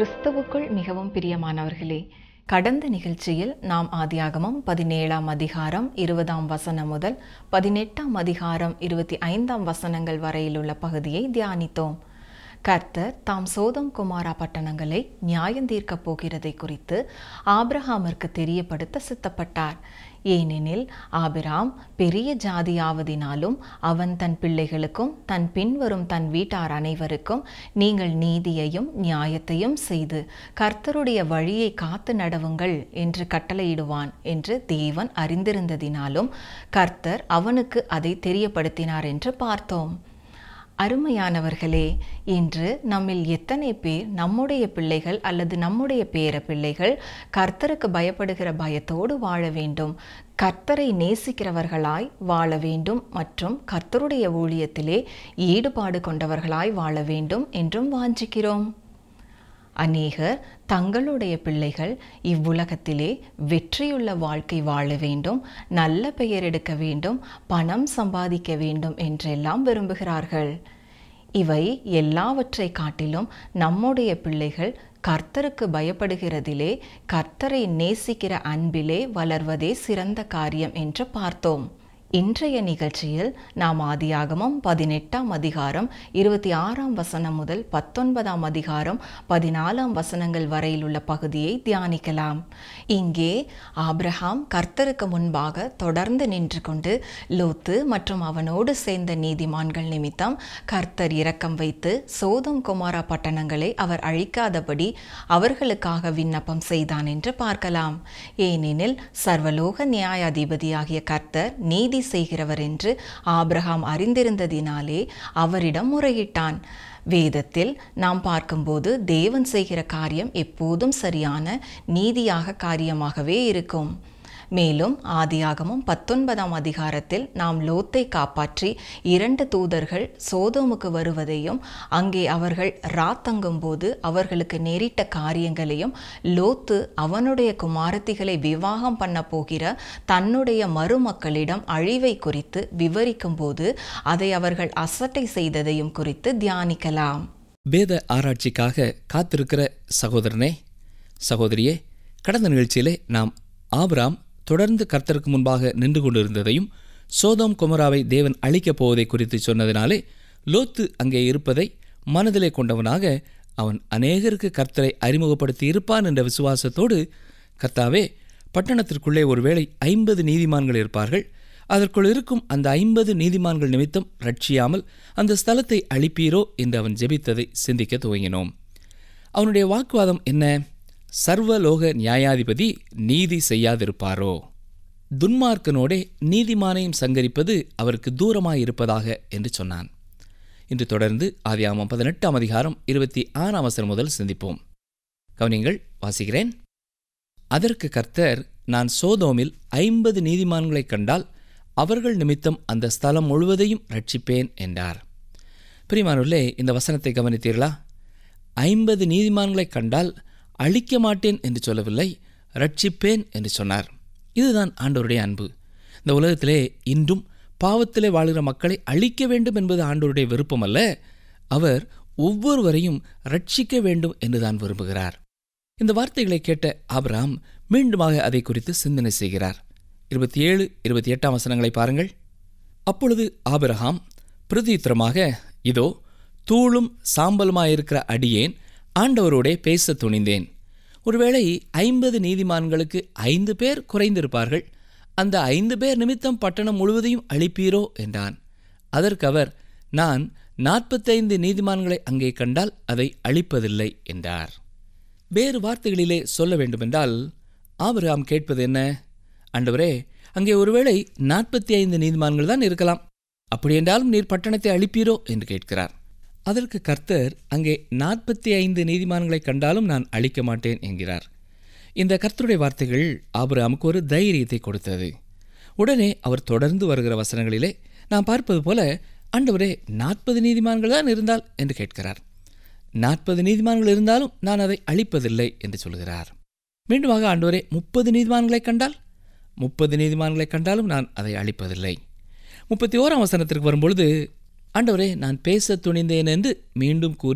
கிறிஸ்துவுக்குள் மிகவும் பிரியமானவர்களே கடந்த நிகழ்ச்சியில் நாம் ஆதியாகமம் பதினேழாம் அதிகாரம் இருபதாம் வசனம் முதல் பதினெட்டாம் அதிகாரம் இருபத்தி ஐந்தாம் வசனங்கள் வரையிலுள்ள பகுதியை தியானித்தோம் கர்த்தர் தாம் சோதம் குமாரா பட்டணங்களை நியாயந்தீர்க்கப் போகிறதை குறித்து ஆபிரஹாமிற்கு தெரியப்படுத்த சித்தப்பட்டார் ஏனெனில் ஆபிராம் பெரிய ஜாதியாவதினாலும் அவன் தன் பிள்ளைகளுக்கும் தன் பின்வரும் தன் வீட்டார் அனைவருக்கும் நீங்கள் நீதியையும் நியாயத்தையும் செய்து கர்த்தருடைய வழியை காத்து நடவுங்கள் என்று கட்டளையிடுவான் என்று தேவன் அறிந்திருந்ததினாலும் கர்த்தர் அவனுக்கு அதை தெரியப்படுத்தினார் என்று பார்த்தோம் அருமையானவர்களே இன்று நம்மில் எத்தனை பேர் நம்முடைய பிள்ளைகள் அல்லது நம்முடைய பேர பிள்ளைகள் கர்த்தருக்கு பயப்படுகிற பயத்தோடு வாழ வேண்டும் கர்த்தரை நேசிக்கிறவர்களாய் வாழ வேண்டும் மற்றும் கர்த்தருடைய ஊழியத்திலே ஈடுபாடு கொண்டவர்களாய் வாழ வேண்டும் என்றும் வாஞ்சிக்கிறோம் அநேகர் தங்களுடைய பிள்ளைகள் இவ்வுலகத்திலே வெற்றியுள்ள வாழ்க்கை வாழ வேண்டும் நல்ல பெயர் எடுக்க வேண்டும் பணம் சம்பாதிக்க வேண்டும் என்றெல்லாம் விரும்புகிறார்கள் இவை எல்லாவற்றை காட்டிலும் நம்முடைய பிள்ளைகள் கர்த்தருக்கு பயப்படுகிறதிலே கர்த்தரை நேசிக்கிற அன்பிலே வளர்வதே சிறந்த காரியம் என்று பார்த்தோம் இன்றைய நிகழ்ச்சியில் நாம் ஆதியாகமம் பதினெட்டாம் அதிகாரம் இருபத்தி ஆறாம் வசனம் முதல் பத்தொன்பதாம் அதிகாரம் பதினாலாம் வசனங்கள் வரையில் உள்ள பகுதியை தியானிக்கலாம் இங்கே ஆப்ரஹாம் கர்த்தருக்கு முன்பாக தொடர்ந்து நின்று கொண்டு லோத்து மற்றும் அவனோடு சேர்ந்த நீதிமான்கள் நிமித்தம் கர்த்தர் இரக்கம் வைத்து சோதம் குமாரா பட்டணங்களை அவர் அழிக்காதபடி அவர்களுக்காக விண்ணப்பம் செய்தான் என்று பார்க்கலாம் ஏனெனில் சர்வலோக நியாயாதிபதியாகிய கர்த்தர் நீதி செய்கிறவர் என்று ஆபிரகாம் அறிந்திருந்ததினாலே அவரிடம் முறையிட்டான் வேதத்தில் நாம் பார்க்கும்போது தேவன் செய்கிற காரியம் எப்போதும் சரியான நீதியாக காரியமாகவே இருக்கும் மேலும் ஆதியாகமும் பத்தொன்பதாம் அதிகாரத்தில் நாம் லோத்தை காப்பாற்றி இரண்டு தூதர்கள் சோதோமுக்கு வருவதையும் அங்கே அவர்கள் ராத்தங்கும் போது அவர்களுக்கு நேரிட்ட காரியங்களையும் லோத்து அவனுடைய குமாரத்திகளை விவாகம் பண்ண போகிற தன்னுடைய மருமக்களிடம் அழிவை குறித்து விவரிக்கும் போது அதை அவர்கள் அசட்டை செய்ததையும் குறித்து தியானிக்கலாம் வேத ஆராய்ச்சிக்காக காத்திருக்கிற சகோதரனே சகோதரியே கடந்த நிகழ்ச்சியிலே நாம் ஆபிராம் தொடர்ந்து கர்த்தருக்கு முன்பாக நின்று கொண்டிருந்ததையும் சோதோம் குமராவை தேவன் அழிக்கப் போவதை குறித்து சொன்னதினாலே லோத்து அங்கே இருப்பதை மனதிலே கொண்டவனாக அவன் அநேகருக்கு கர்த்தரை அறிமுகப்படுத்தி இருப்பான் என்ற விசுவாசத்தோடு கர்த்தாவே பட்டணத்திற்குள்ளே ஒருவேளை ஐம்பது நீதிமான்கள் இருப்பார்கள் அதற்குள் இருக்கும் அந்த ஐம்பது நீதிமான்கள் நிமித்தம் ரட்சியாமல் அந்த ஸ்தலத்தை அழிப்பீரோ என்று அவன் ஜெபித்ததை சிந்திக்க துவங்கினோம் அவனுடைய வாக்குவாதம் என்ன சர்வலோக நியாயாதிபதி நீதி செய்யாதிருப்பாரோ துன்மார்க்கனோடே நீதிமானையும் சங்கரிப்பது அவருக்கு தூரமாயிருப்பதாக என்று சொன்னான் இன்று தொடர்ந்து ஆதியாமம் பதினெட்டாம் அதிகாரம் இருபத்தி ஆறாம் அவசரம் முதல் சிந்திப்போம் கவனிங்கள் வாசிக்கிறேன் அதற்கு கர்த்தர் நான் சோதோமில் ஐம்பது நீதிமான்களைக் கண்டால் அவர்கள் நிமித்தம் அந்த ஸ்தலம் முழுவதையும் ரட்சிப்பேன் என்றார் பிரிமானுள்ளே இந்த வசனத்தை கவனித்தீர்களா ஐம்பது நீதிமான்களைக் கண்டால் அழிக்க மாட்டேன் என்று சொல்லவில்லை ரட்சிப்பேன் என்று சொன்னார் இதுதான் ஆண்டவருடைய அன்பு இந்த உலகத்திலே இன்றும் பாவத்திலே வாழுகிற மக்களை அழிக்க வேண்டும் என்பது ஆண்டவருடைய விருப்பம் அல்ல அவர் ஒவ்வொருவரையும் ரட்சிக்க வேண்டும் என்றுதான் விரும்புகிறார் இந்த வார்த்தைகளை கேட்ட ஆபிரகாம் மீண்டுமாக அதை குறித்து சிந்தனை செய்கிறார் இருபத்தி ஏழு இருபத்தி எட்டாம் வசனங்களை பாருங்கள் அப்பொழுது ஆபிரகாம் பிரதியுத்தரமாக இதோ தூளும் சாம்பலுமாயிருக்கிற அடியேன் ஆண்டவரோடே பேச துணிந்தேன் ஒருவேளை ஐம்பது நீதிமான்களுக்கு ஐந்து பேர் குறைந்திருப்பார்கள் அந்த ஐந்து பேர் நிமித்தம் பட்டணம் முழுவதையும் அழிப்பீரோ என்றான் அதற்கு அவர் நான் நாற்பத்தைந்து நீதிமான்களை அங்கே கண்டால் அதை அழிப்பதில்லை என்றார் வேறு வார்த்தைகளிலே சொல்ல வேண்டுமென்றால் ஆபிரகாம் கேட்பது என்ன ஆண்டவரே அங்கே ஒருவேளை நாற்பத்தி ஐந்து நீதிமான்கள் தான் இருக்கலாம் அப்படியென்றாலும் நீர் பட்டணத்தை அழிப்பீரோ என்று கேட்கிறார் அதற்கு கர்த்தர் அங்கே நாற்பத்தி ஐந்து நீதிமான்களை கண்டாலும் நான் அழிக்க மாட்டேன் என்கிறார் இந்த கர்த்தருடைய வார்த்தைகள் ஆபிரகாமுக்கு ஒரு தைரியத்தை கொடுத்தது உடனே அவர் தொடர்ந்து வருகிற வசனங்களிலே நாம் பார்ப்பது போல ஆண்டவரே நாற்பது நீதிமான்கள் தான் இருந்தால் என்று கேட்கிறார் நாற்பது நீதிமான்கள் இருந்தாலும் நான் அதை அழிப்பதில்லை என்று சொல்கிறார் மீண்டுமாக ஆண்டவரே முப்பது நீதிமான்களை கண்டால் முப்பது நீதிமான்களை கண்டாலும் நான் அதை அழிப்பதில்லை முப்பத்தி ஓராம் வசனத்திற்கு வரும்பொழுது ஆண்டவரே நான் பேச துணிந்தேன் என்று மீண்டும் கூறி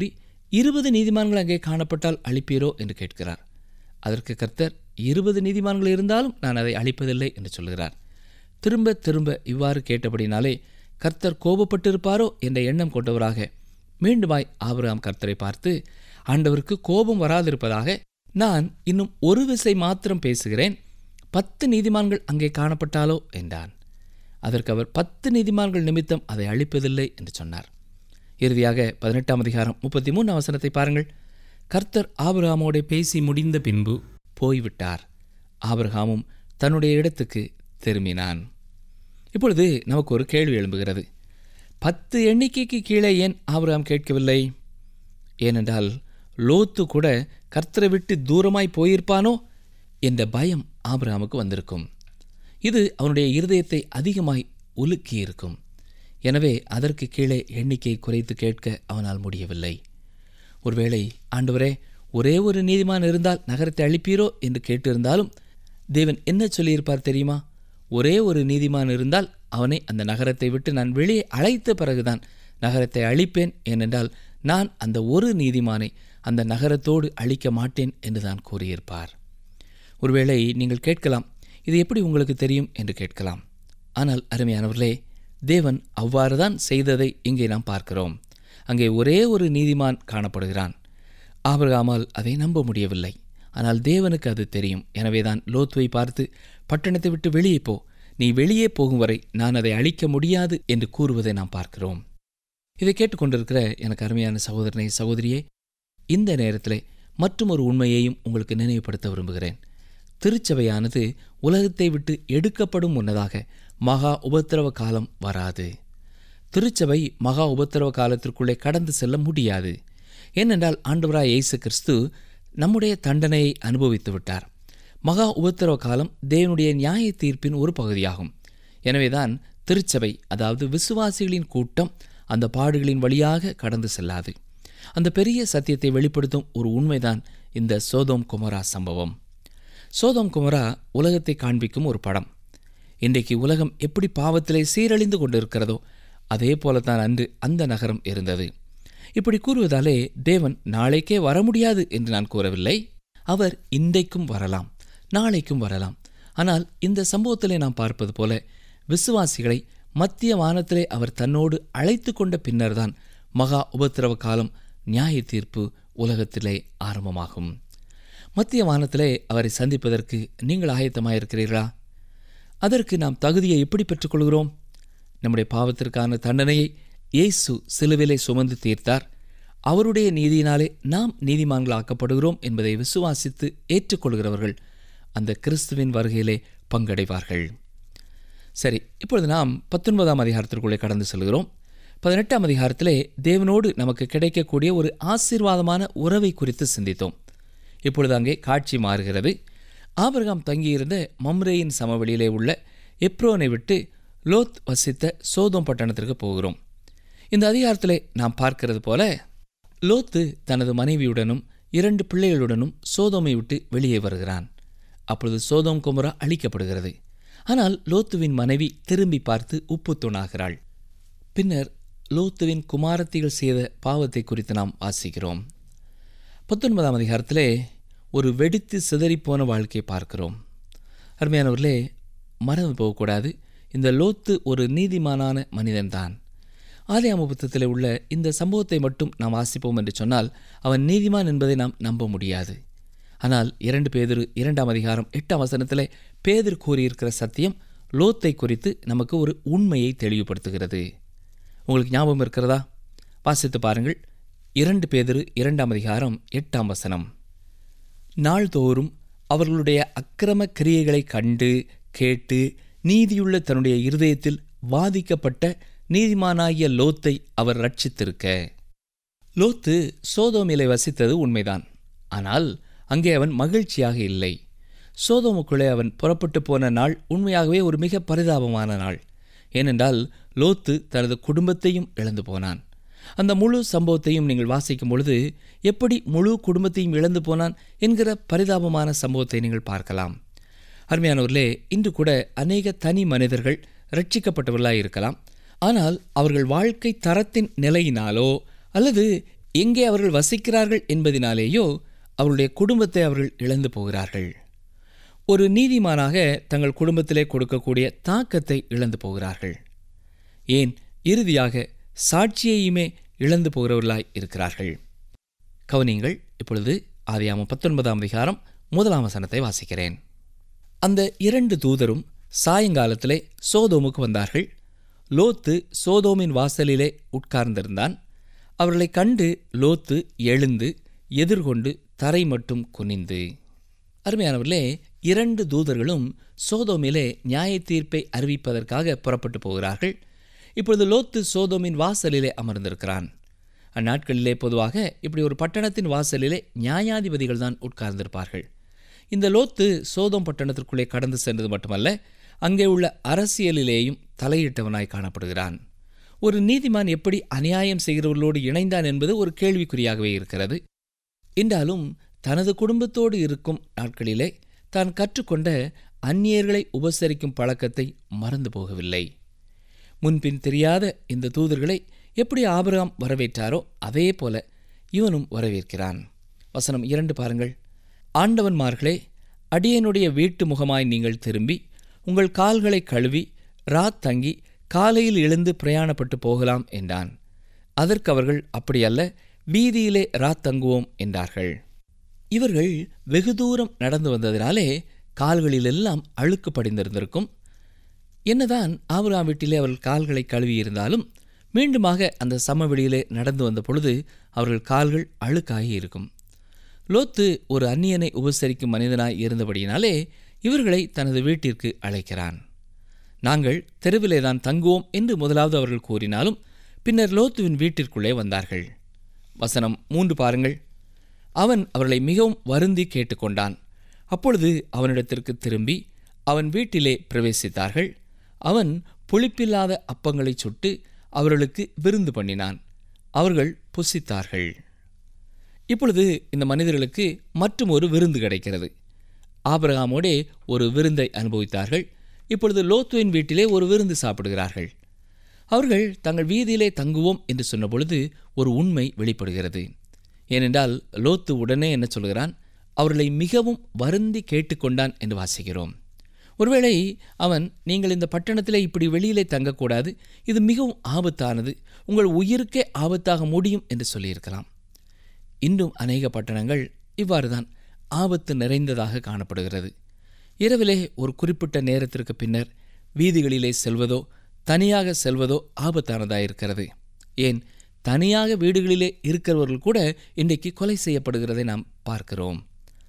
இருபது நீதிமான்கள் அங்கே காணப்பட்டால் அழிப்பீரோ என்று கேட்கிறார் அதற்கு கர்த்தர் இருபது நீதிமான்கள் இருந்தாலும் நான் அதை அழிப்பதில்லை என்று சொல்கிறார் திரும்ப திரும்ப இவ்வாறு கேட்டபடினாலே கர்த்தர் கோபப்பட்டிருப்பாரோ என்ற எண்ணம் கொண்டவராக மீண்டுமாய் ஆபிரகாம் கர்த்தரை பார்த்து ஆண்டவருக்கு கோபம் வராதிருப்பதாக நான் இன்னும் ஒரு விசை மாத்திரம் பேசுகிறேன் பத்து நீதிமான்கள் அங்கே காணப்பட்டாலோ என்றான் அதற்கு அவர் பத்து நீதிமான்கள் நிமித்தம் அதை அழிப்பதில்லை என்று சொன்னார் இறுதியாக பதினெட்டாம் அதிகாரம் முப்பத்தி மூணு அவசரத்தை பாருங்கள் கர்த்தர் ஆபிரகாமோட பேசி முடிந்த பின்பு போய்விட்டார் ஆபிரகாமும் தன்னுடைய இடத்துக்கு திரும்பினான் இப்பொழுது நமக்கு ஒரு கேள்வி எழும்புகிறது பத்து எண்ணிக்கைக்கு கீழே ஏன் ஆபிரகாம் கேட்கவில்லை ஏனென்றால் லோத்து கூட கர்த்தரை விட்டு தூரமாய் போயிருப்பானோ என்ற பயம் ஆபிரகாமுக்கு வந்திருக்கும் இது அவனுடைய இருதயத்தை அதிகமாய் உலுக்கியிருக்கும் எனவே அதற்கு கீழே எண்ணிக்கை குறைத்து கேட்க அவனால் முடியவில்லை ஒருவேளை ஆண்டவரே ஒரே ஒரு நீதிமான் இருந்தால் நகரத்தை அழிப்பீரோ என்று கேட்டிருந்தாலும் தேவன் என்ன சொல்லியிருப்பார் தெரியுமா ஒரே ஒரு நீதிமான் இருந்தால் அவனை அந்த நகரத்தை விட்டு நான் வெளியே அழைத்த பிறகுதான் நகரத்தை அழிப்பேன் ஏனென்றால் நான் அந்த ஒரு நீதிமானை அந்த நகரத்தோடு அழிக்க மாட்டேன் என்று தான் கூறியிருப்பார் ஒருவேளை நீங்கள் கேட்கலாம் இது எப்படி உங்களுக்கு தெரியும் என்று கேட்கலாம் ஆனால் அருமையானவர்களே தேவன் அவ்வாறு தான் செய்ததை இங்கே நாம் பார்க்கிறோம் அங்கே ஒரே ஒரு நீதிமான் காணப்படுகிறான் ஆபிரகாமால் அதை நம்ப முடியவில்லை ஆனால் தேவனுக்கு அது தெரியும் எனவேதான் லோத்துவை பார்த்து பட்டணத்தை விட்டு வெளியே போ நீ வெளியே போகும் வரை நான் அதை அழிக்க முடியாது என்று கூறுவதை நாம் பார்க்கிறோம் இதை கேட்டுக்கொண்டிருக்கிற எனக்கு அருமையான சகோதரனை சகோதரியே இந்த நேரத்திலே மற்றும் ஒரு உண்மையையும் உங்களுக்கு நினைவுபடுத்த விரும்புகிறேன் திருச்சபையானது உலகத்தை விட்டு எடுக்கப்படும் முன்னதாக மகா உபத்திரவ காலம் வராது திருச்சபை மகா உபத்திரவ காலத்திற்குள்ளே கடந்து செல்ல முடியாது ஏனென்றால் ஆண்டவராய் இயேசு கிறிஸ்து நம்முடைய தண்டனையை அனுபவித்து விட்டார் மகா உபத்திரவ காலம் தேவனுடைய நியாய தீர்ப்பின் ஒரு பகுதியாகும் எனவேதான் திருச்சபை அதாவது விசுவாசிகளின் கூட்டம் அந்த பாடுகளின் வழியாக கடந்து செல்லாது அந்த பெரிய சத்தியத்தை வெளிப்படுத்தும் ஒரு உண்மைதான் இந்த சோதோம் குமரா சம்பவம் சோதோம் குமரா உலகத்தை காண்பிக்கும் ஒரு படம் இன்றைக்கு உலகம் எப்படி பாவத்திலே சீரழிந்து கொண்டிருக்கிறதோ அதே போலத்தான் அன்று அந்த நகரம் இருந்தது இப்படி கூறுவதாலே தேவன் நாளைக்கே வர முடியாது என்று நான் கூறவில்லை அவர் இன்றைக்கும் வரலாம் நாளைக்கும் வரலாம் ஆனால் இந்த சம்பவத்திலே நாம் பார்ப்பது போல விசுவாசிகளை மத்திய வானத்திலே அவர் தன்னோடு அழைத்து கொண்ட பின்னர்தான் மகா உபத்திரவ காலம் நியாய தீர்ப்பு உலகத்திலே ஆரம்பமாகும் மத்திய வானத்திலே அவரை சந்திப்பதற்கு நீங்கள் ஆயத்தமாயிருக்கிறீர்களா அதற்கு நாம் தகுதியை எப்படி பெற்றுக்கொள்கிறோம் நம்முடைய பாவத்திற்கான தண்டனையை இயேசு சிலுவிலை சுமந்து தீர்த்தார் அவருடைய நீதியினாலே நாம் நீதிமான்களாக்கப்படுகிறோம் என்பதை விசுவாசித்து ஏற்றுக்கொள்கிறவர்கள் அந்த கிறிஸ்துவின் வருகையிலே பங்கடைவார்கள் சரி இப்பொழுது நாம் பத்தொன்பதாம் அதிகாரத்திற்குள்ளே கடந்து செல்கிறோம் பதினெட்டாம் அதிகாரத்திலே தேவனோடு நமக்கு கிடைக்கக்கூடிய ஒரு ஆசீர்வாதமான உறவை குறித்து சிந்தித்தோம் இப்பொழுது அங்கே காட்சி மாறுகிறது ஆபிரகாம் தங்கியிருந்த மம்ரேயின் சமவெளியிலே உள்ள எப்ரோனை விட்டு லோத் வசித்த சோதோம் பட்டணத்திற்கு போகிறோம் இந்த அதிகாரத்திலே நாம் பார்க்கிறது போல லோத்து தனது மனைவியுடனும் இரண்டு பிள்ளைகளுடனும் சோதோமை விட்டு வெளியே வருகிறான் அப்பொழுது சோதோம் குமரா அழிக்கப்படுகிறது ஆனால் லோத்துவின் மனைவி திரும்பி பார்த்து உப்பு தூணாகிறாள் பின்னர் லோத்துவின் குமாரத்திகள் செய்த பாவத்தை குறித்து நாம் வாசிக்கிறோம் பத்தொன்பதாம் அதிகாரத்திலே ஒரு வெடித்து சிதறிப்போன வாழ்க்கையை பார்க்கிறோம் அருமையானவர்களே மறந்து போகக்கூடாது இந்த லோத்து ஒரு நீதிமானான மனிதன்தான் ஆதியாம புத்தகத்தில் உள்ள இந்த சம்பவத்தை மட்டும் நாம் வாசிப்போம் என்று சொன்னால் அவன் நீதிமான் என்பதை நாம் நம்ப முடியாது ஆனால் இரண்டு பேதிரு இரண்டாம் அதிகாரம் எட்டாம் வசனத்திலே பேதர் கூறியிருக்கிற சத்தியம் லோத்தை குறித்து நமக்கு ஒரு உண்மையை தெளிவுபடுத்துகிறது உங்களுக்கு ஞாபகம் இருக்கிறதா வாசித்து பாருங்கள் இரண்டு பேதிரு இரண்டாம் அதிகாரம் எட்டாம் வசனம் நாள்தோறும் அவர்களுடைய அக்கிரம கிரியைகளை கண்டு கேட்டு நீதியுள்ள தன்னுடைய இருதயத்தில் வாதிக்கப்பட்ட நீதிமானாகிய லோத்தை அவர் ரட்சித்திருக்க லோத்து சோதோமிலை வசித்தது உண்மைதான் ஆனால் அங்கே அவன் மகிழ்ச்சியாக இல்லை சோதோமுக்குள்ளே அவன் புறப்பட்டு போன நாள் உண்மையாகவே ஒரு மிக பரிதாபமான நாள் ஏனென்றால் லோத்து தனது குடும்பத்தையும் இழந்து போனான் அந்த முழு சம்பவத்தையும் நீங்கள் வாசிக்கும் பொழுது எப்படி முழு குடும்பத்தையும் இழந்து போனான் என்கிற பரிதாபமான சம்பவத்தை நீங்கள் பார்க்கலாம் அருமையானவர்களே இன்று கூட அநேக தனி மனிதர்கள் ரட்சிக்கப்பட்டவர்களாக இருக்கலாம் ஆனால் அவர்கள் வாழ்க்கை தரத்தின் நிலையினாலோ அல்லது எங்கே அவர்கள் வசிக்கிறார்கள் என்பதினாலேயோ அவருடைய குடும்பத்தை அவர்கள் இழந்து போகிறார்கள் ஒரு நீதிமானாக தங்கள் குடும்பத்திலே கொடுக்கக்கூடிய தாக்கத்தை இழந்து போகிறார்கள் ஏன் இறுதியாக சாட்சியையுமே இழந்து போகிறவர்களாய் இருக்கிறார்கள் கவனிங்கள் இப்பொழுது ஆதியாமம் பத்தொன்பதாம் அதிகாரம் முதலாம் வசனத்தை வாசிக்கிறேன் அந்த இரண்டு தூதரும் சாயங்காலத்திலே சோதோமுக்கு வந்தார்கள் லோத்து சோதோமின் வாசலிலே உட்கார்ந்திருந்தான் அவர்களை கண்டு லோத்து எழுந்து எதிர்கொண்டு தரை மட்டும் குனிந்து அருமையானவர்களே இரண்டு தூதர்களும் சோதோமிலே நியாய தீர்ப்பை அறிவிப்பதற்காக புறப்பட்டு போகிறார்கள் இப்பொழுது லோத்து சோதோமின் வாசலிலே அமர்ந்திருக்கிறான் அந்நாட்களிலே பொதுவாக இப்படி ஒரு பட்டணத்தின் வாசலிலே நியாயாதிபதிகள் தான் உட்கார்ந்திருப்பார்கள் இந்த லோத்து சோதோம் பட்டணத்திற்குள்ளே கடந்து சென்றது மட்டுமல்ல அங்கே உள்ள அரசியலிலேயும் தலையிட்டவனாய் காணப்படுகிறான் ஒரு நீதிமான் எப்படி அநியாயம் செய்கிறவர்களோடு இணைந்தான் என்பது ஒரு கேள்விக்குறியாகவே இருக்கிறது என்றாலும் தனது குடும்பத்தோடு இருக்கும் நாட்களிலே தான் கற்றுக்கொண்ட அந்நியர்களை உபசரிக்கும் பழக்கத்தை மறந்து போகவில்லை முன்பின் தெரியாத இந்த தூதர்களை எப்படி ஆபிரகாம் வரவேற்றாரோ அதே போல இவனும் வரவேற்கிறான் வசனம் இரண்டு பாருங்கள் ஆண்டவன்மார்களே அடியனுடைய வீட்டு முகமாய் நீங்கள் திரும்பி உங்கள் கால்களை கழுவி ராத் தங்கி காலையில் எழுந்து பிரயாணப்பட்டு போகலாம் என்றான் அதற்கு அவர்கள் அப்படியல்ல வீதியிலே ராத் தங்குவோம் என்றார்கள் இவர்கள் வெகு தூரம் நடந்து வந்ததினாலே கால்களிலெல்லாம் அழுக்கு படிந்திருந்திருக்கும் என்னதான் ஆபிரகாம் வீட்டிலே அவர்கள் கால்களை கழுவியிருந்தாலும் மீண்டுமாக அந்த சமவெளியிலே நடந்து வந்த பொழுது அவர்கள் கால்கள் அழுக்காகி இருக்கும் லோத்து ஒரு அந்நியனை உபசரிக்கும் மனிதனாய் இருந்தபடியினாலே இவர்களை தனது வீட்டிற்கு அழைக்கிறான் நாங்கள் தெருவிலே தான் தங்குவோம் என்று முதலாவது அவர்கள் கூறினாலும் பின்னர் லோத்துவின் வீட்டிற்குள்ளே வந்தார்கள் வசனம் மூன்று பாருங்கள் அவன் அவர்களை மிகவும் வருந்தி கேட்டுக்கொண்டான் அப்பொழுது அவனிடத்திற்கு திரும்பி அவன் வீட்டிலே பிரவேசித்தார்கள் அவன் புளிப்பில்லாத அப்பங்களைச் சுட்டு அவர்களுக்கு விருந்து பண்ணினான் அவர்கள் புசித்தார்கள் இப்பொழுது இந்த மனிதர்களுக்கு மற்றும் ஒரு விருந்து கிடைக்கிறது ஆபிரகாமோடே ஒரு விருந்தை அனுபவித்தார்கள் இப்பொழுது லோத்துவின் வீட்டிலே ஒரு விருந்து சாப்பிடுகிறார்கள் அவர்கள் தங்கள் வீதியிலே தங்குவோம் என்று சொன்னபொழுது ஒரு உண்மை வெளிப்படுகிறது ஏனென்றால் லோத்து உடனே என்ன சொல்கிறான் அவர்களை மிகவும் வருந்தி கேட்டுக்கொண்டான் என்று வாசிக்கிறோம் ஒருவேளை அவன் நீங்கள் இந்த பட்டணத்திலே இப்படி வெளியிலே தங்கக்கூடாது இது மிகவும் ஆபத்தானது உங்கள் உயிருக்கே ஆபத்தாக முடியும் என்று சொல்லியிருக்கலாம் இன்றும் அநேக பட்டணங்கள் இவ்வாறுதான் ஆபத்து நிறைந்ததாக காணப்படுகிறது இரவிலே ஒரு குறிப்பிட்ட நேரத்திற்கு பின்னர் வீதிகளிலே செல்வதோ தனியாக செல்வதோ ஆபத்தானதாயிருக்கிறது ஏன் தனியாக வீடுகளிலே இருக்கிறவர்கள் கூட இன்றைக்கு கொலை செய்யப்படுகிறதை நாம் பார்க்கிறோம்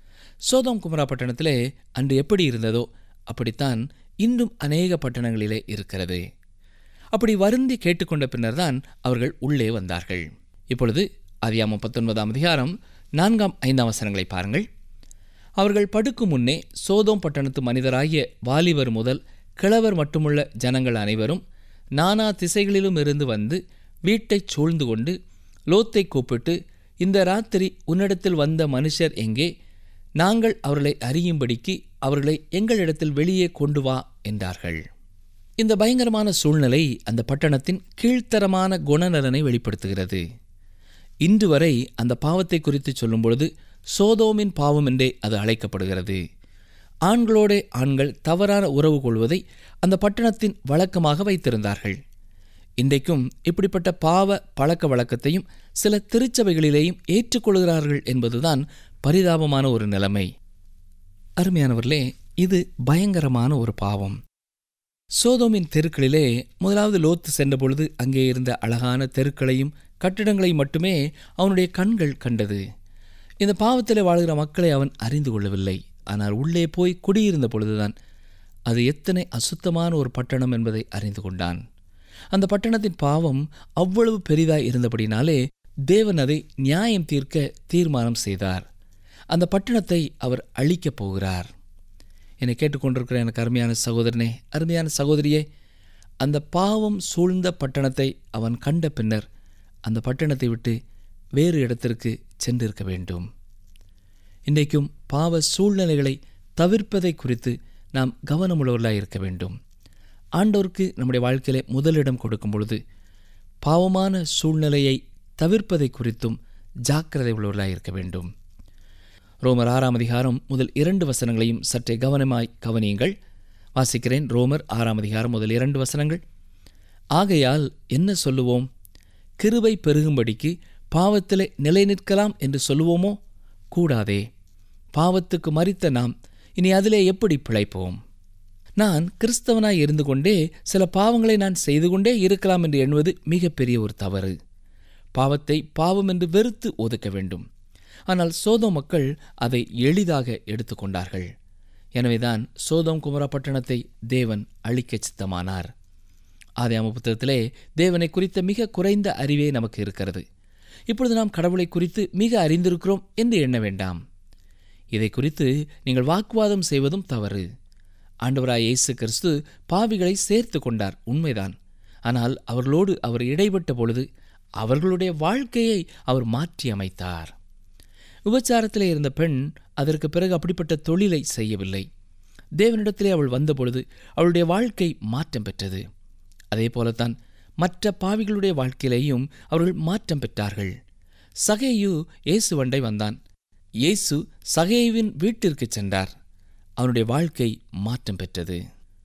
சோதம் குமரா பட்டணத்திலே அன்று எப்படி இருந்ததோ அப்படித்தான் இன்றும் அநேக பட்டணங்களிலே இருக்கிறது அப்படி வருந்தி கேட்டுக்கொண்ட பின்னர்தான் அவர்கள் உள்ளே வந்தார்கள் இப்பொழுது அதியாமம் பத்தொன்பதாம் அதிகாரம் நான்காம் ஐந்தாம் வசனங்களை பாருங்கள் அவர்கள் படுக்கும் முன்னே சோதோம் பட்டணத்து மனிதராகிய வாலிபர் முதல் கிழவர் மட்டுமுள்ள ஜனங்கள் அனைவரும் நானா திசைகளிலும் இருந்து வந்து வீட்டைச் சூழ்ந்து கொண்டு லோத்தை கூப்பிட்டு இந்த ராத்திரி உன்னிடத்தில் வந்த மனுஷர் எங்கே நாங்கள் அவர்களை அறியும்படிக்கு அவர்களை எங்களிடத்தில் வெளியே கொண்டு வா என்றார்கள் இந்த பயங்கரமான சூழ்நிலை அந்த பட்டணத்தின் கீழ்த்தரமான குணநலனை வெளிப்படுத்துகிறது இன்று வரை அந்த பாவத்தை குறித்து சொல்லும் பொழுது சோதோமின் பாவம் என்றே அது அழைக்கப்படுகிறது ஆண்களோடே ஆண்கள் தவறான உறவு கொள்வதை அந்த பட்டணத்தின் வழக்கமாக வைத்திருந்தார்கள் இன்றைக்கும் இப்படிப்பட்ட பாவ பழக்க வழக்கத்தையும் சில திருச்சபைகளிலேயும் ஏற்றுக்கொள்கிறார்கள் என்பதுதான் பரிதாபமான ஒரு நிலைமை அருமையானவர்களே இது பயங்கரமான ஒரு பாவம் சோதோமின் தெருக்களிலே முதலாவது லோத்து சென்றபொழுது அங்கே இருந்த அழகான தெருக்களையும் கட்டிடங்களையும் மட்டுமே அவனுடைய கண்கள் கண்டது இந்த பாவத்தில் வாழ்கிற மக்களை அவன் அறிந்து கொள்ளவில்லை ஆனால் உள்ளே போய் குடியிருந்த பொழுதுதான் அது எத்தனை அசுத்தமான ஒரு பட்டணம் என்பதை அறிந்து கொண்டான் அந்த பட்டணத்தின் பாவம் அவ்வளவு பெரிதாய் இருந்தபடினாலே தேவன் அதை நியாயம் தீர்க்க தீர்மானம் செய்தார் அந்த பட்டணத்தை அவர் அழிக்கப் போகிறார் என்னை கேட்டுக்கொண்டிருக்கிற எனக்கு அருமையான சகோதரனே அருமையான சகோதரியே அந்த பாவம் சூழ்ந்த பட்டணத்தை அவன் கண்ட பின்னர் அந்த பட்டணத்தை விட்டு வேறு இடத்திற்கு சென்றிருக்க வேண்டும் இன்றைக்கும் பாவ சூழ்நிலைகளை தவிர்ப்பதை குறித்து நாம் கவனமுள்ளவர்களாக இருக்க வேண்டும் ஆண்டோருக்கு நம்முடைய வாழ்க்கையிலே முதலிடம் கொடுக்கும் பொழுது பாவமான சூழ்நிலையை தவிர்ப்பதை குறித்தும் ஜாக்கிரதை உள்ளவர்களாக இருக்க வேண்டும் ரோமர் ஆறாம் அதிகாரம் முதல் இரண்டு வசனங்களையும் சற்றே கவனமாய் கவனியுங்கள் வாசிக்கிறேன் ரோமர் ஆறாம் அதிகாரம் முதல் இரண்டு வசனங்கள் ஆகையால் என்ன சொல்லுவோம் கிருபை பெருகும்படிக்கு பாவத்திலே நிலை நிற்கலாம் என்று சொல்லுவோமோ கூடாதே பாவத்துக்கு மறித்த நாம் இனி அதிலே எப்படி பிழைப்போம் நான் கிறிஸ்தவனாய் இருந்து கொண்டே சில பாவங்களை நான் செய்து கொண்டே இருக்கலாம் என்று எண்ணுவது மிகப்பெரிய ஒரு தவறு பாவத்தை பாவம் என்று வெறுத்து ஒதுக்க வேண்டும் ஆனால் சோதோ மக்கள் அதை எளிதாக எடுத்துக்கொண்டார்கள் எனவேதான் சோதோம் குமரா பட்டணத்தை தேவன் அழிக்க சித்தமானார் ஆதியாம புத்தகத்திலே தேவனை குறித்த மிக குறைந்த அறிவே நமக்கு இருக்கிறது இப்பொழுது நாம் கடவுளை குறித்து மிக அறிந்திருக்கிறோம் என்று எண்ண வேண்டாம் இதை குறித்து நீங்கள் வாக்குவாதம் செய்வதும் தவறு ஆண்டவராய் இயேசு கிறிஸ்து பாவிகளை சேர்த்து கொண்டார் உண்மைதான் ஆனால் அவர்களோடு அவர் இடைப்பட்ட பொழுது அவர்களுடைய வாழ்க்கையை அவர் மாற்றி அமைத்தார் விபச்சாரத்திலே இருந்த பெண் அதற்கு பிறகு அப்படிப்பட்ட தொழிலை செய்யவில்லை தேவனிடத்திலே அவள் வந்தபொழுது அவளுடைய வாழ்க்கை மாற்றம் பெற்றது அதே போலத்தான் மற்ற பாவிகளுடைய வாழ்க்கையிலேயும் அவர்கள் மாற்றம் பெற்றார்கள் சகேயு இயேசு வண்டை வந்தான் இயேசு சகேயுவின் வீட்டிற்கு சென்றார் அவனுடைய வாழ்க்கை மாற்றம் பெற்றது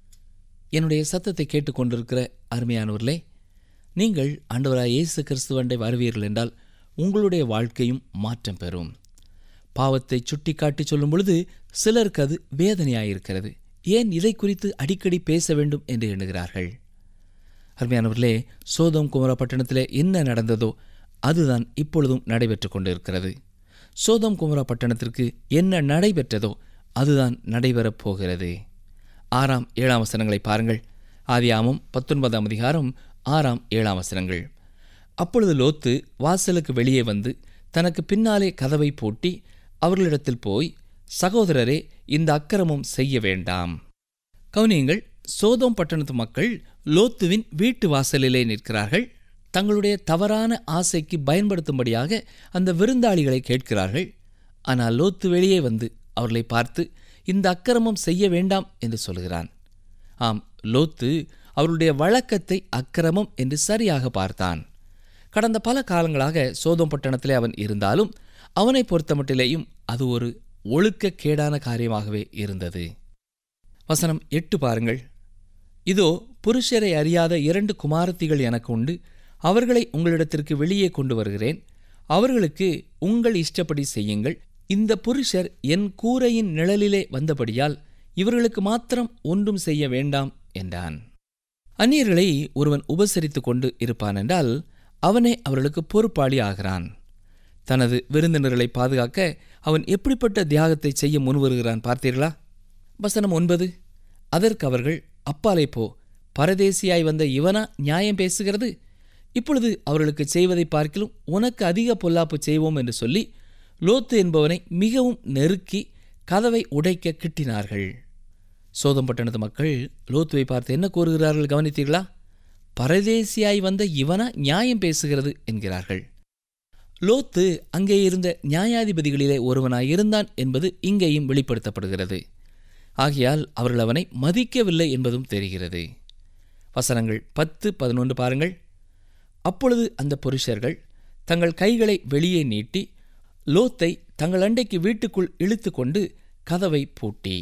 என்னுடைய சத்தத்தை கேட்டுக்கொண்டிருக்கிற அருமையானவர்களே நீங்கள் ஆண்டவராய் இயேசு கிறிஸ்துவண்டை வருவீர்கள் என்றால் உங்களுடைய வாழ்க்கையும் மாற்றம் பெறும் பாவத்தை சுட்டி காட்டி சொல்லும் பொழுது சிலருக்கு அது வேதனையாயிருக்கிறது ஏன் இதை குறித்து அடிக்கடி பேச வேண்டும் என்று எண்ணுகிறார்கள் அருமையானவர்களே சோதம் குமரா பட்டணத்திலே என்ன நடந்ததோ அதுதான் இப்பொழுதும் நடைபெற்று கொண்டிருக்கிறது சோதம் குமரா பட்டணத்திற்கு என்ன நடைபெற்றதோ அதுதான் நடைபெறப் போகிறது ஆறாம் ஏழாம் வசனங்களை பாருங்கள் ஆதியாமம் பத்தொன்பதாம் அதிகாரம் ஆறாம் ஏழாம் வசனங்கள் அப்பொழுது லோத்து வாசலுக்கு வெளியே வந்து தனக்கு பின்னாலே கதவை பூட்டி அவர்களிடத்தில் போய் சகோதரரே இந்த அக்கிரமம் செய்ய வேண்டாம் கவனியுங்கள் சோதோம் பட்டணத்து மக்கள் லோத்துவின் வீட்டு வாசலிலே நிற்கிறார்கள் தங்களுடைய தவறான ஆசைக்கு பயன்படுத்தும்படியாக அந்த விருந்தாளிகளை கேட்கிறார்கள் ஆனால் லோத்து வெளியே வந்து அவர்களை பார்த்து இந்த அக்கிரமம் செய்ய வேண்டாம் என்று சொல்கிறான் ஆம் லோத்து அவருடைய வழக்கத்தை அக்கிரமம் என்று சரியாக பார்த்தான் கடந்த பல காலங்களாக சோதம் பட்டணத்திலே அவன் இருந்தாலும் அவனை பொறுத்தமட்டிலேயும் அது ஒரு ஒழுக்கக்கேடான காரியமாகவே இருந்தது வசனம் எட்டு பாருங்கள் இதோ புருஷரை அறியாத இரண்டு குமாரத்திகள் எனக்கு உண்டு அவர்களை உங்களிடத்திற்கு வெளியே கொண்டு வருகிறேன் அவர்களுக்கு உங்கள் இஷ்டப்படி செய்யுங்கள் இந்த புருஷர் என் கூரையின் நிழலிலே வந்தபடியால் இவர்களுக்கு மாத்திரம் ஒன்றும் செய்ய வேண்டாம் என்றான் அந்நியர்களை ஒருவன் உபசரித்துக் கொண்டு இருப்பான் என்றால் அவனே அவர்களுக்கு பொறுப்பாளி ஆகிறான் தனது விருந்தினர்களை பாதுகாக்க அவன் எப்படிப்பட்ட தியாகத்தை செய்ய முன்வருகிறான் பார்த்தீர்களா வசனம் ஒன்பது அதற்கு அவர்கள் அப்பாலே போ பரதேசியாய் வந்த இவனா நியாயம் பேசுகிறது இப்பொழுது அவர்களுக்கு செய்வதை பார்க்கிலும் உனக்கு அதிக பொல்லாப்பு செய்வோம் என்று சொல்லி லோத்து என்பவனை மிகவும் நெருக்கி கதவை உடைக்க கிட்டினார்கள் சோதம் பட்டணத்து மக்கள் லோத்துவை பார்த்து என்ன கூறுகிறார்கள் கவனித்தீர்களா பரதேசியாய் வந்த இவனா நியாயம் பேசுகிறது என்கிறார்கள் லோத்து அங்கே இருந்த நியாயாதிபதிகளிலே ஒருவனாய் இருந்தான் என்பது இங்கேயும் வெளிப்படுத்தப்படுகிறது ஆகையால் அவர்கள் அவனை மதிக்கவில்லை என்பதும் தெரிகிறது வசனங்கள் பத்து பதினொன்று பாருங்கள் அப்பொழுது அந்த புருஷர்கள் தங்கள் கைகளை வெளியே நீட்டி லோத்தை தங்கள் அண்டைக்கு வீட்டுக்குள் இழுத்து கொண்டு கதவை பூட்டி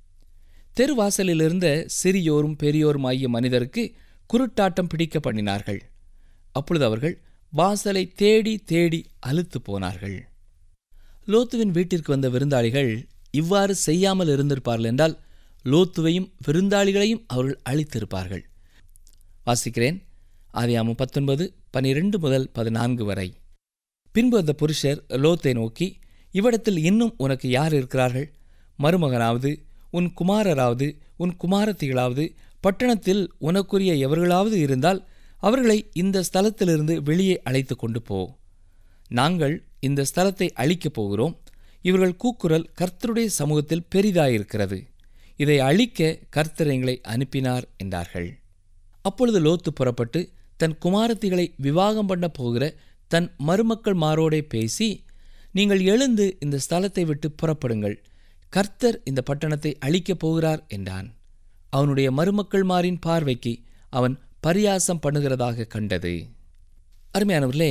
தெருவாசலிலிருந்த சிறியோரும் பெரியோரும் ஆகிய மனிதருக்கு குருட்டாட்டம் பிடிக்க பண்ணினார்கள் அப்பொழுது அவர்கள் வாசலை தேடி தேடி அலுத்து போனார்கள் லோத்துவின் வீட்டிற்கு வந்த விருந்தாளிகள் இவ்வாறு செய்யாமல் இருந்திருப்பார்கள் என்றால் லோத்துவையும் விருந்தாளிகளையும் அவர்கள் அழித்திருப்பார்கள் வாசிக்கிறேன் ஆதியாமம் பத்தொன்பது பனிரெண்டு முதல் பதினான்கு வரை பின்பு அந்த புருஷர் லோத்தை நோக்கி இவ்விடத்தில் இன்னும் உனக்கு யார் இருக்கிறார்கள் மருமகனாவது உன் குமாரராவது உன் குமாரத்திகளாவது பட்டணத்தில் உனக்குரிய எவர்களாவது இருந்தால் அவர்களை இந்த ஸ்தலத்திலிருந்து வெளியே அழைத்து கொண்டு போ நாங்கள் இந்த ஸ்தலத்தை அழிக்கப் போகிறோம் இவர்கள் கூக்குரல் கர்த்தருடைய சமூகத்தில் பெரிதாயிருக்கிறது இதை அழிக்க கர்த்தர் எங்களை அனுப்பினார் என்றார்கள் அப்பொழுது லோத்து புறப்பட்டு தன் குமாரத்திகளை விவாகம் பண்ண போகிற தன் மருமக்கள் மாரோடே பேசி நீங்கள் எழுந்து இந்த ஸ்தலத்தை விட்டு புறப்படுங்கள் கர்த்தர் இந்த பட்டணத்தை அழிக்கப் போகிறார் என்றான் அவனுடைய மருமக்கள் மாரின் பார்வைக்கு அவன் பரியாசம் பண்ணுகிறதாக கண்டது அருமையானவர்களே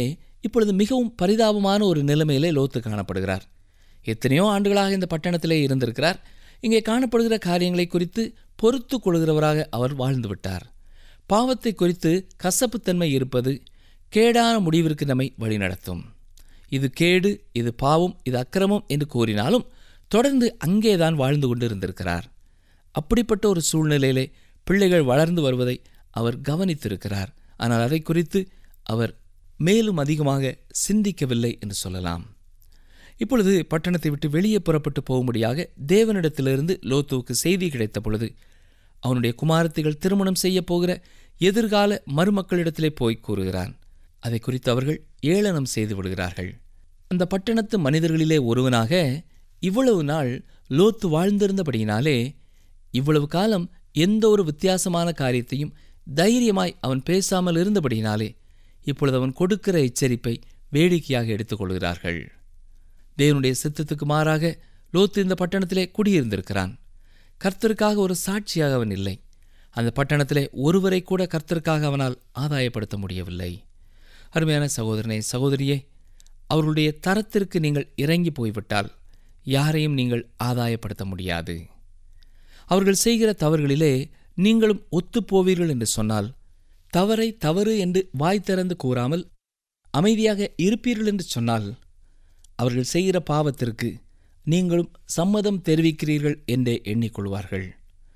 இப்பொழுது மிகவும் பரிதாபமான ஒரு நிலைமையிலே லோத்து காணப்படுகிறார் எத்தனையோ ஆண்டுகளாக இந்த பட்டணத்திலே இருந்திருக்கிறார் இங்கே காணப்படுகிற காரியங்களை குறித்து பொறுத்து கொள்கிறவராக அவர் வாழ்ந்து விட்டார் பாவத்தை குறித்து கசப்புத்தன்மை இருப்பது கேடான முடிவிற்கு நம்மை வழிநடத்தும் இது கேடு இது பாவம் இது அக்கிரமம் என்று கூறினாலும் தொடர்ந்து அங்கேதான் வாழ்ந்து கொண்டு இருந்திருக்கிறார் அப்படிப்பட்ட ஒரு சூழ்நிலையிலே பிள்ளைகள் வளர்ந்து வருவதை அவர் கவனித்திருக்கிறார் ஆனால் அதை குறித்து அவர் மேலும் அதிகமாக சிந்திக்கவில்லை என்று சொல்லலாம் இப்பொழுது பட்டணத்தை விட்டு வெளியே புறப்பட்டு போகும்படியாக தேவனிடத்திலிருந்து லோத்துவுக்கு செய்தி கிடைத்த பொழுது அவனுடைய குமாரத்திகள் திருமணம் செய்ய போகிற எதிர்கால மருமக்களிடத்திலே போய் கூறுகிறான் அதை குறித்து அவர்கள் ஏளனம் செய்து விடுகிறார்கள் அந்த பட்டணத்து மனிதர்களிலே ஒருவனாக இவ்வளவு நாள் லோத்து வாழ்ந்திருந்தபடியினாலே இவ்வளவு காலம் எந்த ஒரு வித்தியாசமான காரியத்தையும் தைரியமாய் அவன் பேசாமல் இருந்தபடியினாலே இப்பொழுது அவன் கொடுக்கிற எச்சரிப்பை வேடிக்கையாக எடுத்துக்கொள்கிறார்கள் தேவனுடைய சித்தத்துக்கு மாறாக லோத்து இந்த பட்டணத்திலே குடியிருந்திருக்கிறான் கர்த்தருக்காக ஒரு சாட்சியாக அவன் இல்லை அந்த பட்டணத்திலே ஒருவரை கூட கர்த்தருக்காக அவனால் ஆதாயப்படுத்த முடியவில்லை அருமையான சகோதரனே சகோதரியே அவர்களுடைய தரத்திற்கு நீங்கள் இறங்கி போய்விட்டால் யாரையும் நீங்கள் ஆதாயப்படுத்த முடியாது அவர்கள் செய்கிற தவறுகளிலே நீங்களும் ஒத்துப்போவீர்கள் என்று சொன்னால் தவறை தவறு என்று வாய் திறந்து கூறாமல் அமைதியாக இருப்பீர்கள் என்று சொன்னால் அவர்கள் செய்கிற பாவத்திற்கு நீங்களும் சம்மதம் தெரிவிக்கிறீர்கள் என்றே எண்ணிக்கொள்வார்கள்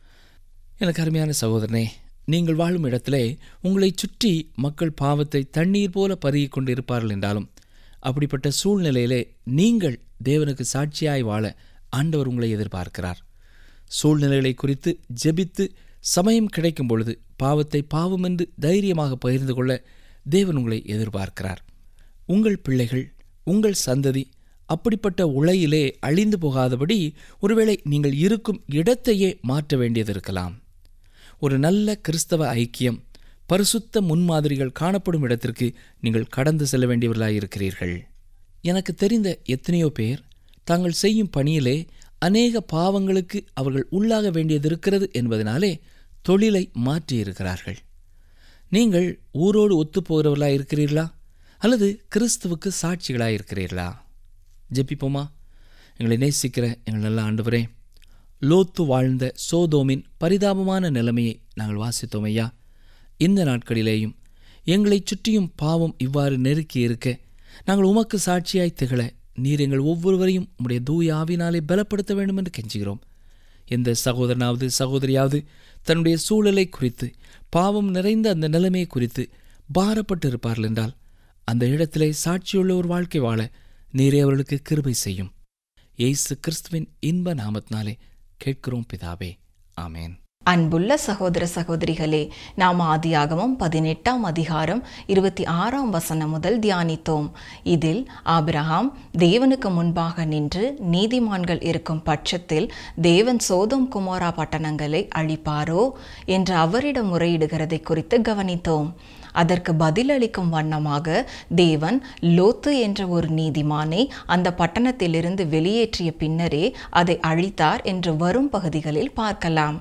எனக்கு அருமையான சகோதரனே நீங்கள் வாழும் இடத்திலே உங்களைச் சுற்றி மக்கள் பாவத்தை தண்ணீர் போல பருகிக் கொண்டிருப்பார்கள் என்றாலும் அப்படிப்பட்ட சூழ்நிலையிலே நீங்கள் தேவனுக்கு சாட்சியாய் வாழ ஆண்டவர் உங்களை எதிர்பார்க்கிறார் சூழ்நிலைகளை குறித்து ஜெபித்து சமயம் கிடைக்கும் பொழுது பாவத்தை பாவம் என்று தைரியமாக பகிர்ந்து கொள்ள தேவன் உங்களை எதிர்பார்க்கிறார் உங்கள் பிள்ளைகள் உங்கள் சந்ததி அப்படிப்பட்ட உலையிலே அழிந்து போகாதபடி ஒருவேளை நீங்கள் இருக்கும் இடத்தையே மாற்ற வேண்டியது இருக்கலாம் ஒரு நல்ல கிறிஸ்தவ ஐக்கியம் பரிசுத்த முன்மாதிரிகள் காணப்படும் இடத்திற்கு நீங்கள் கடந்து செல்ல வேண்டியவர்களாக இருக்கிறீர்கள் எனக்கு தெரிந்த எத்தனையோ பேர் தாங்கள் செய்யும் பணியிலே அநேக பாவங்களுக்கு அவர்கள் உள்ளாக வேண்டியது இருக்கிறது என்பதனாலே தொழிலை மாற்றியிருக்கிறார்கள் நீங்கள் ஊரோடு ஒத்துப்போகிறவர்களாக இருக்கிறீர்களா அல்லது கிறிஸ்துவுக்கு சாட்சிகளாக இருக்கிறீர்களா ஜெபிப்போமா எங்களை நேசிக்கிற எங்கள் நல்ல ஆண்டவரே லோத்து வாழ்ந்த சோதோமின் பரிதாபமான நிலைமையை நாங்கள் வாசித்தோம் ஐயா இந்த நாட்களிலேயும் எங்களைச் சுற்றியும் பாவம் இவ்வாறு நெருக்கி இருக்க நாங்கள் உமக்கு சாட்சியாய் திகழ நீர் எங்கள் ஒவ்வொருவரையும் உம்முடைய தூய ஆவினாலே பலப்படுத்த வேண்டும் என்று கெஞ்சுகிறோம் எந்த சகோதரனாவது சகோதரியாவது தன்னுடைய சூழலை குறித்து பாவம் நிறைந்த அந்த நிலைமையை குறித்து பாரப்பட்டு இருப்பார்கள் என்றால் அந்த இடத்திலே சாட்சியுள்ள ஒரு வாழ்க்கை வாழ நீரே அவர்களுக்கு கிருபை செய்யும் இயேசு கிறிஸ்துவின் இன்ப நாமத்தினாலே கேட்கிறோம் பிதாவே ஆமேன் அன்புள்ள சகோதர சகோதரிகளே நாம் ஆதியாகமம் பதினெட்டாம் அதிகாரம் இருபத்தி ஆறாம் வசனம் முதல் தியானித்தோம் இதில் ஆபிரகாம் தேவனுக்கு முன்பாக நின்று நீதிமான்கள் இருக்கும் பட்சத்தில் தேவன் சோதம் குமாரா பட்டணங்களை அழிப்பாரோ என்று அவரிடம் முறையிடுகிறதை குறித்து கவனித்தோம் அதற்கு பதிலளிக்கும் வண்ணமாக தேவன் லோத்து என்ற ஒரு நீதிமானை அந்த பட்டணத்திலிருந்து வெளியேற்றிய பின்னரே அதை அழித்தார் என்று வரும் பகுதிகளில் பார்க்கலாம்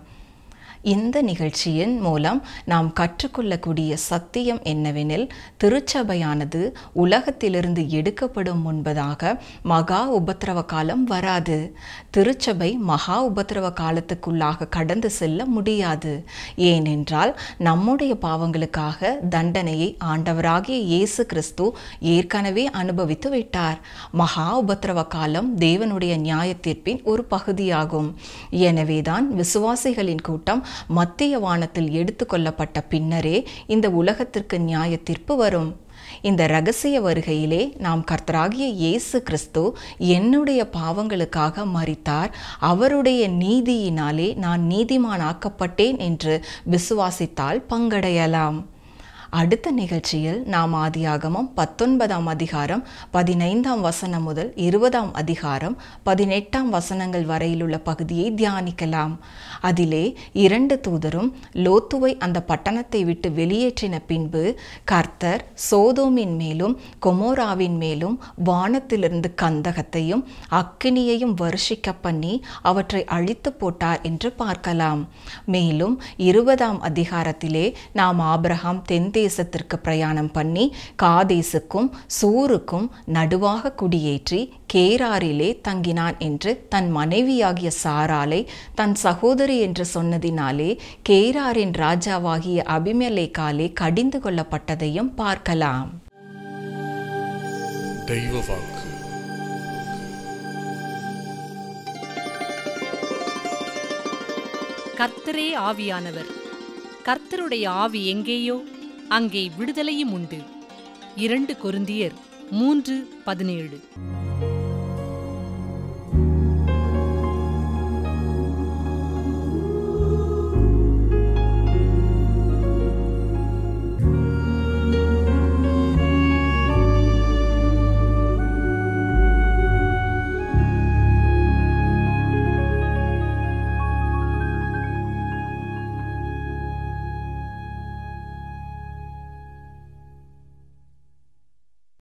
இந்த நிகழ்ச்சியின் மூலம் நாம் கற்றுக்கொள்ளக்கூடிய சத்தியம் என்னவெனில் திருச்சபையானது உலகத்திலிருந்து எடுக்கப்படும் முன்பதாக மகா உபத்திரவ காலம் வராது திருச்சபை மகா உபத்திரவ காலத்துக்குள்ளாக கடந்து செல்ல முடியாது ஏனென்றால் நம்முடைய பாவங்களுக்காக தண்டனையை ஆண்டவராகிய இயேசு கிறிஸ்து ஏற்கனவே அனுபவித்து விட்டார் மகா உபத்திரவ காலம் தேவனுடைய நியாயத்தீர்ப்பின் ஒரு பகுதியாகும் எனவேதான் விசுவாசிகளின் கூட்டம் மத்திய வானத்தில் எடுத்துக்கொள்ளப்பட்ட பின்னரே இந்த உலகத்திற்கு நியாய தீர்ப்பு வரும் இந்த ரகசிய வருகையிலே நாம் கர்த்தராகிய இயேசு கிறிஸ்து என்னுடைய பாவங்களுக்காக மறித்தார் அவருடைய நீதியினாலே நான் நீதிமானாக்கப்பட்டேன் என்று விசுவாசித்தால் பங்கடையலாம் அடுத்த நிகழ்ச்சியில் நாம் ஆதியாகமம் பத்தொன்பதாம் அதிகாரம் பதினைந்தாம் வசனம் முதல் இருபதாம் அதிகாரம் பதினெட்டாம் வசனங்கள் வரையிலுள்ள பகுதியை தியானிக்கலாம் அதிலே இரண்டு தூதரும் லோத்துவை அந்த பட்டணத்தை விட்டு வெளியேற்றின பின்பு கர்த்தர் சோதோமின் மேலும் கொமோராவின் மேலும் வானத்திலிருந்து கந்தகத்தையும் அக்கினியையும் வருஷிக்க பண்ணி அவற்றை அழித்து போட்டார் என்று பார்க்கலாம் மேலும் இருபதாம் அதிகாரத்திலே நாம் ஆபிரகாம் தென் தேசத்திற்கு பிரயாணம் பண்ணி காதேசுக்கும் சூருக்கும் நடுவாக குடியேற்றி கேராரிலே தங்கினான் என்று தன் மனைவியாகிய சாராலை தன் சகோதரி என்று சொன்னதினாலே கேராரின் ராஜாவாகிய அபிமெலேக்காலே கடிந்து கொள்ளப்பட்டதையும் பார்க்கலாம் தெய்வ வாக்கு கர்த்தரே ஆவியானவர் கர்த்தருடைய ஆவி எங்கேயோ அங்கே விடுதலையும் உண்டு இரண்டு கொருந்தியர் மூன்று பதினேழு